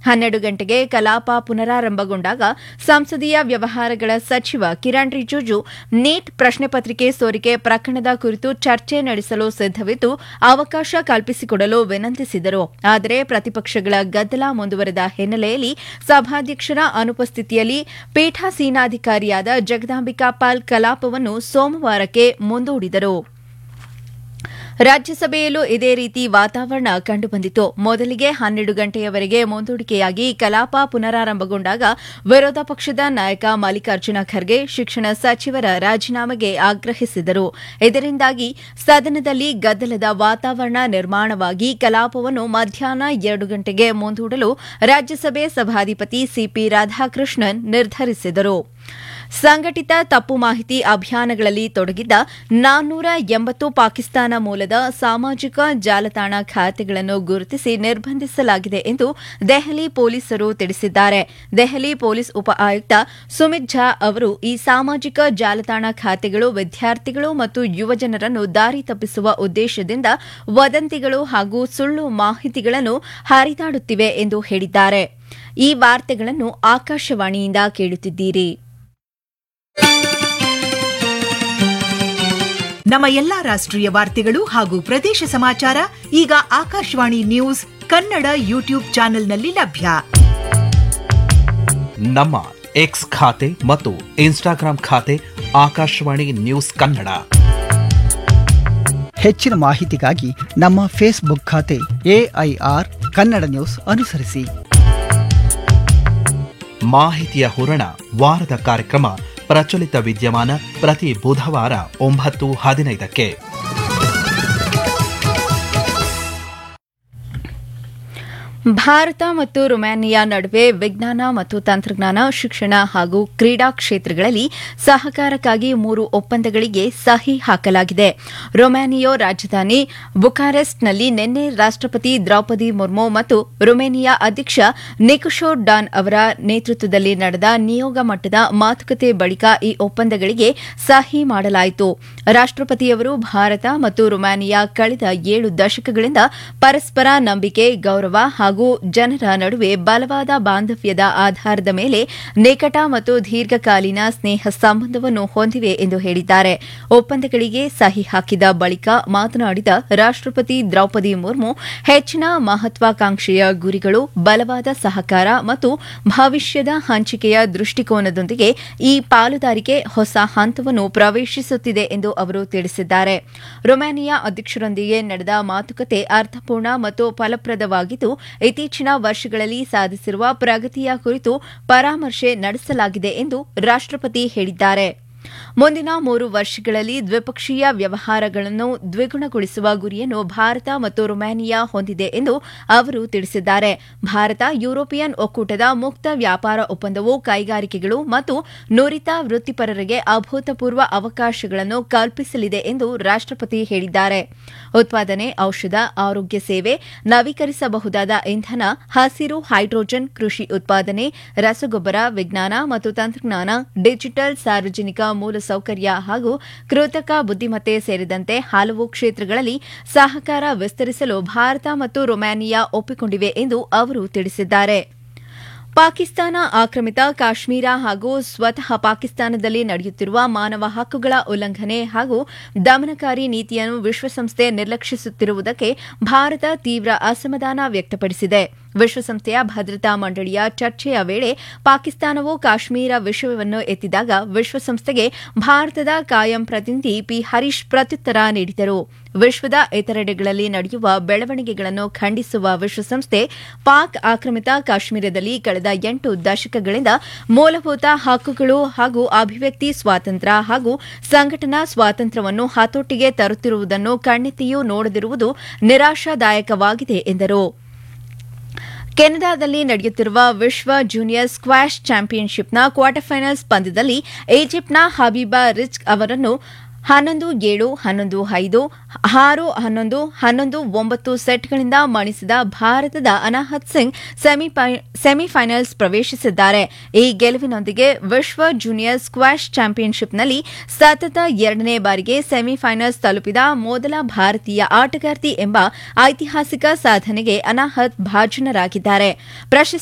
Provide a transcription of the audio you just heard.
ಹನ್ನೆರಡು ಗಂಟೆಗೆ ಕಲಾಪ ಪುನರಾರಂಭಗೊಂಡಾಗ ಸಂಸದೀಯ ವ್ಯವಹಾರಗಳ ಸಚಿವ ಕಿರಣ್ ರಿಜಿಜು ನೀಟ್ ಪ್ರಶ್ನೆ ಪತ್ರಿಕೆ ಸೋರಿಕೆ ಪ್ರಕರಣದ ಕುರಿತು ಚರ್ಚೆ ನಡೆಸಲು ಸಿದ್ದವಿದ್ದು ಅವಕಾಶ ಕಲ್ಪಿಸಿಕೊಡಲು ವಿನಂತಿಸಿದರು ಆದರೆ ಪ್ರತಿಪಕ್ಷಗಳ ಗದ್ದಲ ಮುಂದುವರೆದ ಹಿನ್ನೆಲೆಯಲ್ಲಿ ಸಭಾಧ್ಯಕ್ಷರ ಅನುಪಸ್ಥಿತಿಯಲ್ಲಿ ಪೀಠಾಸೀನಾಧಿಕಾರಿಯಾದ ಜಗದಾಂಬಿಕಾ ಪಾಲ್ ಕಲಾಪವನ್ನು ಸೋಮವಾರಕ್ಕೆ ಮುಂದೂಡಿದರು ರಾಜ್ಯಸಭೆಯಲ್ಲೂ ಇದೇ ರೀತಿ ವಾತಾವರಣ ಕಂಡುಬಂದಿತು ಮೊದಲಿಗೆ ಹನ್ನೆರಡು ಗಂಟೆಯವರೆಗೆ ಮುಂದೂಡಿಕೆಯಾಗಿ ಕಲಾಪ ಪುನರಾರಂಭಗೊಂಡಾಗ ವಿರೋಧ ಪಕ್ಷದ ನಾಯಕ ಮಲ್ಲಿಕಾರ್ಜುನ ಖರ್ಗೆ ಶಿಕ್ಷಣ ಸಚಿವರ ರಾಜೀನಾಮೆಗೆ ಆಗ್ರಹಿಸಿದರು ಇದರಿಂದಾಗಿ ಸದನದಲ್ಲಿ ಗದ್ದಲದ ವಾತಾವರಣ ನಿರ್ಮಾಣವಾಗಿ ಕಲಾಪವನ್ನು ಮಧ್ಯಾಹ್ನ ಎರಡು ಗಂಟೆಗೆ ಮುಂದೂಡಲು ರಾಜ್ಯಸಭೆ ಸಭಾಧಿಪತಿ ಸಿಪಿ ರಾಧಾಕೃಷ್ಣನ್ ನಿರ್ಧರಿಸಿದರು ಸಂಘಟಿತ ತಪ್ಪು ಮಾಹಿತಿ ಅಭಿಯಾನಗಳಲ್ಲಿ ತೊಡಗಿದ್ದ ನಾನ್ನೂರ ಎಂಬತ್ತು ಪಾಕಿಸ್ತಾನ ಮೂಲದ ಸಾಮಾಜಿಕ ಜಾಲತಾಣ ಖಾತೆಗಳನ್ನು ಗುರುತಿಸಿ ನಿರ್ಬಂಧಿಸಲಾಗಿದೆ ಎಂದು ದೆಹಲಿ ಪೊಲೀಸರು ತಿಳಿಸಿದ್ದಾರೆ ದೆಹಲಿ ಪೊಲೀಸ್ ಉಪ ಆಯುಕ್ತ ಸುಮಿತ್ ಝಾ ಅವರು ಈ ಸಾಮಾಜಿಕ ಜಾಲತಾಣ ಖಾತೆಗಳು ವಿದ್ಯಾರ್ಥಿಗಳು ಮತ್ತು ಯುವಜನರನ್ನು ದಾರಿ ತಪ್ಪಿಸುವ ಉದ್ದೇಶದಿಂದ ವದಂತಿಗಳು ಹಾಗೂ ಸುಳ್ಳು ಮಾಹಿತಿಗಳನ್ನು ಹರಿದಾಡುತ್ತಿವೆ ಎಂದು ಹೇಳಿದ್ದಾರೆ ಈ ವಾರ್ತೆಗಳನ್ನು ಆಕಾಶವಾಣಿಯಿಂದ ಕೇಳುತ್ತಿದ್ದೀರಿ ನಮ್ಮ ಎಲ್ಲಾ ರಾಷ್ಟ್ರೀಯ ವಾರ್ತೆಗಳು ಹಾಗೂ ಪ್ರದೇಶ ಸಮಾಚಾರ ಈಗ ಆಕಾಶವಾಣಿ ನ್ಯೂಸ್ ಕನ್ನಡ ಯೂಟ್ಯೂಬ್ ಚಾನೆಲ್ನಲ್ಲಿ ಲಭ್ಯ ನಮ್ಮ ಎಕ್ಸ್ ಖಾತೆ ಮತ್ತು ಇನ್ಸ್ಟಾಗ್ರಾಂ ಖಾತೆ ಆಕಾಶವಾಣಿ ನ್ಯೂಸ್ ಕನ್ನಡ ಹೆಚ್ಚಿನ ಮಾಹಿತಿಗಾಗಿ ನಮ್ಮ ಫೇಸ್ಬುಕ್ ಖಾತೆ ಎಐಆರ್ ಕನ್ನಡ ನ್ಯೂಸ್ ಅನುಸರಿಸಿ ಮಾಹಿತಿಯ ಹೂರಣ ವಾರದ ಕಾರ್ಯಕ್ರಮ ಪ್ರಚಲಿತ ವಿದ್ಯಮಾನ ಪ್ರತಿ ಬುಧವಾರ ಒಂಬತ್ತು ಹದಿನೈದಕ್ಕೆ ಭಾರತ ಮತ್ತು ರೊಮ್ಯಾನಿಯಾ ನಡುವೆ ವಿಜ್ಞಾನ ಮತ್ತು ತಂತ್ರಜ್ಞಾನ ಶಿಕ್ಷಣ ಹಾಗೂ ಕ್ರೀಡಾ ಕ್ಷೇತ್ರಗಳಲ್ಲಿ ಸಹಕಾರಕ್ಕಾಗಿ ಮೂರು ಒಪ್ಪಂದಗಳಿಗೆ ಸಹಿ ಹಾಕಲಾಗಿದೆ ರೊಮ್ಯಾನಿಯಾ ರಾಜಧಾನಿ ಬುಕಾರೆಸ್ಟ್ನಲ್ಲಿ ನಿನ್ನೆ ರಾಷ್ಟಪತಿ ದ್ರೌಪದಿ ಮುರ್ಮು ಮತ್ತು ರೊಮೇನಿಯಾ ಅಧ್ಯಕ್ಷ ನಿಕುಶೋ ಡಾನ್ ಅವರ ನೇತೃತ್ವದಲ್ಲಿ ನಡೆದ ನಿಯೋಗ ಮಟ್ಟದ ಮಾತುಕತೆ ಬಳಿಕ ಈ ಒಪ್ಪಂದಗಳಿಗೆ ಸಹಿ ಮಾಡಲಾಯಿತು ರಾಷ್ಟಪತಿಯವರು ಭಾರತ ಮತ್ತು ರೊಮ್ಯಾನಿಯಾ ಕಳೆದ ಏಳು ದಶಕಗಳಿಂದ ಪರಸ್ಪರ ನಂಬಿಕೆ ಗೌರವ ಹಾಗೂ ಜನರ ನಡುವೆ ಬಲವಾದ ಬಾಂಧವ್ಯದ ಆಧಾರದ ಮೇಲೆ ನಿಕಟ ಮತ್ತು ದೀರ್ಘಕಾಲೀನ ಸ್ನೇಹ ಸಂಬಂಧವನ್ನು ಹೊಂದಿವೆ ಎಂದು ಹೇಳಿದ್ದಾರೆ ಒಪ್ಪಂದಗಳಿಗೆ ಸಹಿ ಹಾಕಿದ ಬಳಿಕ ಮಾತನಾಡಿದ ರಾಷ್ಟಪತಿ ದ್ರೌಪದಿ ಮುರ್ಮು ಹೆಚ್ಚಿನ ಮಹತ್ವಾಕಾಂಕ್ಷೆಯ ಗುರಿಗಳು ಬಲವಾದ ಸಹಕಾರ ಮತ್ತು ಭವಿಷ್ಯದ ಹಂಚಿಕೆಯ ದೃಷ್ಟಿಕೋನದೊಂದಿಗೆ ಈ ಪಾಲುದಾರಿಕೆ ಹೊಸ ಹಂತವನ್ನು ಪ್ರವೇಶಿಸುತ್ತಿದೆ ಎಂದು ಅವರು ತಿಳಿಸಿದ್ದಾರೆ ರೊಮ್ಯಾನಿಯಾ ಅಧ್ಯಕ್ಷರೊಂದಿಗೆ ನಡೆದ ಮಾತುಕತೆ ಅರ್ಥಪೂರ್ಣ ಮತ್ತು ಫಲಪ್ರದವಾಗಿದ್ದು ಇತ್ತೀಚಿನ ವರ್ಷಗಳಲ್ಲಿ ಸಾಧಿಸಿರುವ ಪ್ರಗತಿಯ ಕುರಿತು ಪರಾಮರ್ಶೆ ನಡೆಸಲಾಗಿದೆ ಎಂದು ರಾಷ್ಟಪತಿ ಹೇಳಿದ್ದಾರೆ ಮುಂದಿನ ಮೂರು ವರ್ಷಗಳಲ್ಲಿ ದ್ವಿಪಕ್ಷೀಯ ವ್ಯವಹಾರಗಳನ್ನು ದ್ವಿಗುಣಗೊಳಿಸುವ ಗುರಿಯನ್ನು ಭಾರತ ಮತ್ತು ರೊಮ್ಯಾನಿಯಾ ಹೊಂದಿದೆ ಎಂದು ಅವರು ತಿಳಿಸಿದ್ದಾರೆ ಭಾರತ ಯುರೋಪಿಯನ್ ಒಕ್ಕೂಟದ ಮುಕ್ತ ವ್ಯಾಪಾರ ಒಪ್ಪಂದವು ಕೈಗಾರಿಕೆಗಳು ಮತ್ತು ನುರಿತ ವೃತ್ತಿಪರರಿಗೆ ಅಭೂತಪೂರ್ವ ಅವಕಾಶಗಳನ್ನು ಕಲ್ಪಿಸಲಿದೆ ಎಂದು ರಾಷ್ಟಪತಿ ಹೇಳಿದ್ದಾರೆ ಉತ್ಪಾದನೆ ಔಷಧ ಆರೋಗ್ಯ ಸೇವೆ ನವೀಕರಿಸಬಹುದಾದ ಇಂಧನ ಹಸಿರು ಹೈಡ್ರೋಜನ್ ಕೃಷಿ ಉತ್ಪಾದನೆ ರಸಗೊಬ್ಬರ ವಿಜ್ಞಾನ ಮತ್ತು ತಂತ್ರಜ್ಞಾನ ಡಿಜಿಟಲ್ ಸಾರ್ವಜನಿಕ ಮೂಲಸೌಕರ್ಯ ಹಾಗೂ ಕೃತಕ ಬುದ್ದಿಮತ್ತೆ ಸೇರಿದಂತೆ ಹಲವು ಕ್ಷೇತ್ರಗಳಲ್ಲಿ ಸಹಕಾರ ವಿಸ್ತರಿಸಲು ಭಾರತ ಮತ್ತು ರೊಮ್ಯಾನಿಯಾ ಒಪ್ಪಿಕೊಂಡಿವೆ ಎಂದು ಅವರು ತಿಳಿಸಿದ್ದಾರೆ ಪಾಕಿಸ್ತಾನ ಆಕ್ರಮಿತ ಕಾಶ್ಮೀರ ಹಾಗೂ ಸ್ವತಃ ಪಾಕಿಸ್ತಾನದಲ್ಲಿ ನಡೆಯುತ್ತಿರುವ ಮಾನವ ಹಕ್ಕುಗಳ ಉಲ್ಲಂಘನೆ ಹಾಗೂ ದಮನಕಾರಿ ನೀತಿಯನ್ನು ವಿಶ್ವಸಂಸ್ಥೆ ನಿರ್ಲಕ್ಷಿಸುತ್ತಿರುವುದಕ್ಕೆ ಭಾರತ ತೀವ್ರ ಅಸಮಾಧಾನ ವ್ಯಕ್ತಪಡಿಸಿದೆ ವಿಶ್ವಸಂಸ್ಥೆಯ ಭದ್ರತಾ ಮಂಡಳಿಯ ಚರ್ಚೆಯ ವೇಳೆ ಪಾಕಿಸ್ತಾನವು ಕಾಶ್ಮೀರ ವಿಷಯವನ್ನು ಎತ್ತಿದಾಗ ವಿಶ್ವಸಂಸ್ಥೆಗೆ ಭಾರತದ ಕಾಯಂ ಪ್ರತಿನಿಧಿ ಪಿ ಹರೀಶ್ ಪ್ರತ್ಯುತ್ತರ ನೀಡಿದರು ವಿಶ್ವದ ಇತರೆಡೆಗಳಲ್ಲಿ ನಡೆಯುವ ಬೆಳವಣಿಗೆಗಳನ್ನು ಖಂಡಿಸುವ ವಿಶ್ವಸಂಸ್ಥೆ ಪಾಕ್ ಆಕ್ರಮಿತ ಕಾಶ್ಮೀರದಲ್ಲಿ ಕಳೆದ ಎಂಟು ದಶಕಗಳಿಂದ ಮೂಲಭೂತ ಹಕ್ಕುಗಳು ಹಾಗೂ ಅಭಿವ್ಯಕ್ತಿ ಸ್ವಾತಂತ್ರ್ಯ ಹಾಗೂ ಸಂಘಟನಾ ಸ್ವಾತಂತ್ರ್ಯವನ್ನು ಹತೋಟಿಗೆ ತರುತ್ತಿರುವುದನ್ನು ಕಣ್ಣೆತ್ತಿಯೂ ನೋಡದಿರುವುದು ನಿರಾಶಾದಾಯಕವಾಗಿದೆ ಎಂದರು ಕೆನಡಾದಲ್ಲಿ ನಡೆಯುತ್ತಿರುವ ವಿಶ್ವ ಜೂನಿಯರ್ ಸ್ಕ್ವಾಷ್ ಚಾಂಪಿಯನ್ಶಿಪ್ನ ಕ್ವಾರ್ಟರ್ ಫೈನಲ್ಸ್ ಪಂದ್ಯದಲ್ಲಿ ಈಜಿಪ್ಟ್ನ ಹಬೀಬಾ ರಿಜ್ಕ್ ಅವರನ್ನು ಹನ್ನೊಂದು ಏಳು ಹನ್ನೊಂದು ಐದು ಆರು ಹನ್ನೊಂದು ಹನ್ನೊಂದು ಒಂಬತ್ತು ಸೆಟ್ಗಳಿಂದ ಮಣಿಸಿದ ಭಾರತದ ಅನಾಹತ್ ಸಿಂಗ್ ಸೆಮಿಫೈನಲ್ಸ್ ಪ್ರವೇಶಿಸಿದ್ದಾರೆ ಈ ಗೆಲುವಿನೊಂದಿಗೆ ವಿಶ್ವ ಜೂನಿಯರ್ ಸ್ಕ್ವಾಷ್ ಚಾಂಪಿಯನ್ಶಿಪ್ನಲ್ಲಿ ಸತತ ಎರಡನೇ ಬಾರಿಗೆ ಸೆಮಿಫೈನಲ್ಸ್ ತಲುಪಿದ ಮೊದಲ ಭಾರತೀಯ ಆಟಗಾರ್ತಿ ಎಂಬ ಐತಿಹಾಸಿಕ ಸಾಧನೆಗೆ ಅನಾಹತ್ ಭಾಜನರಾಗಿದ್ದಾರೆ